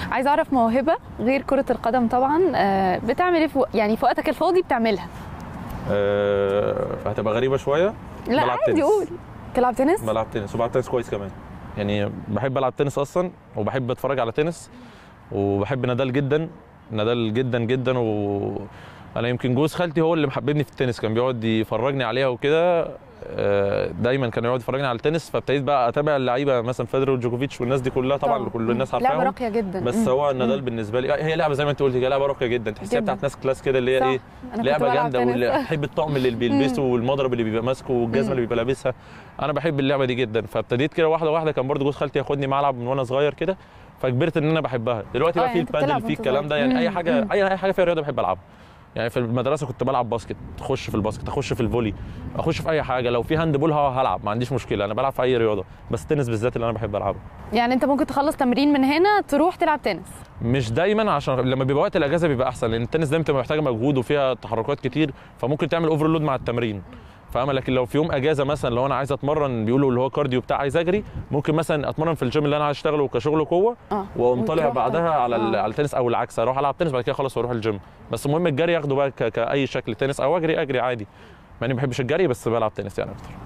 عايزه اعرف موهبه غير كره القدم طبعا آه، بتعمل ايه في و- يعني في وقتك الفاضي بتعملها أه هتبقى غريبه شويه لا بلعب عادي تنس. قول تلعب تنس بلعب تنس وبلعب تنس كويس كمان يعني بحب العب تنس اصلا وبحب اتفرج على تنس وبحب نادال جدا نادال جدا جدا و انا يمكن جوز خالتي هو اللي محببني في التنس كان بيقعد يفرجني عليها وكده آه، دايما كان يقعد يفرجني على التنس فابتديت بقى اتابع اللعيبه مثلا فيدرر وجوكوفيتش والناس دي كلها طبعا اللي كل الناس لعبه عارفاهم راقيه جدا بس مم. هو النادال مم. بالنسبه لي هي لعبه زي ما انت قلتي هي لعبه راقيه جدا تحسيها جداً. بتاعت ناس كلاس كده اللي هي صح. ايه انا كنت لعبه بلعب جامده تنس. واللي بحب الطقم اللي بيلبسه والمضرب اللي بيبقى ماسكه والجزمه مم. اللي بيبقى لابسها انا بحب اللعبه دي جدا فابتديت كده واحده واحده كان برضو جوز خالتي ياخدني ملعب من وانا صغير كده فكبرت ان انا بحبها دلوقتي آه، بقى في يعني أنت بتلعب البادل في وأنت الكلام ده صغير. يعني اي مم. حاجه مم. اي اي حاجه فيها رياضه بحب العبها يعني في المدرسه كنت بلعب باسكت اخش في الباسكت اخش في الفولي اخش في اي حاجه لو في هاند بول ه- هلعب ما عنديش مشكله انا بلعب في اي رياضه بس التنس بالذات اللي انا بحب العبه يعني انت ممكن تخلص تمرين من هنا تروح تلعب تنس مش دايما عشان لما بيبقى وقت الاجازه بيبقى احسن لان التنس دايما بتبقى محتاجه مجهود وفيها تحركات كتير فممكن تعمل اوفرلود مع التمرين فاهمه لكن لو في يوم اجازه مثلا لو انا عايز اتمرن بيقولوا اللي هو كارديو بتاع عايز اجري ممكن مثلا اتمرن في الجيم اللي انا عايز اشتغله كشغل قوه اه واقوم طالع وتروح- بعدها على ال- آه. على التنس او العكس اروح العب تنس بعد كده خلاص واروح الجيم بس المهم الجري اخده بقى ك- كاي شكل تنس او اجري اجري عادي مع اني ما بحبش الجري بس بلعب تنس يعني اكتر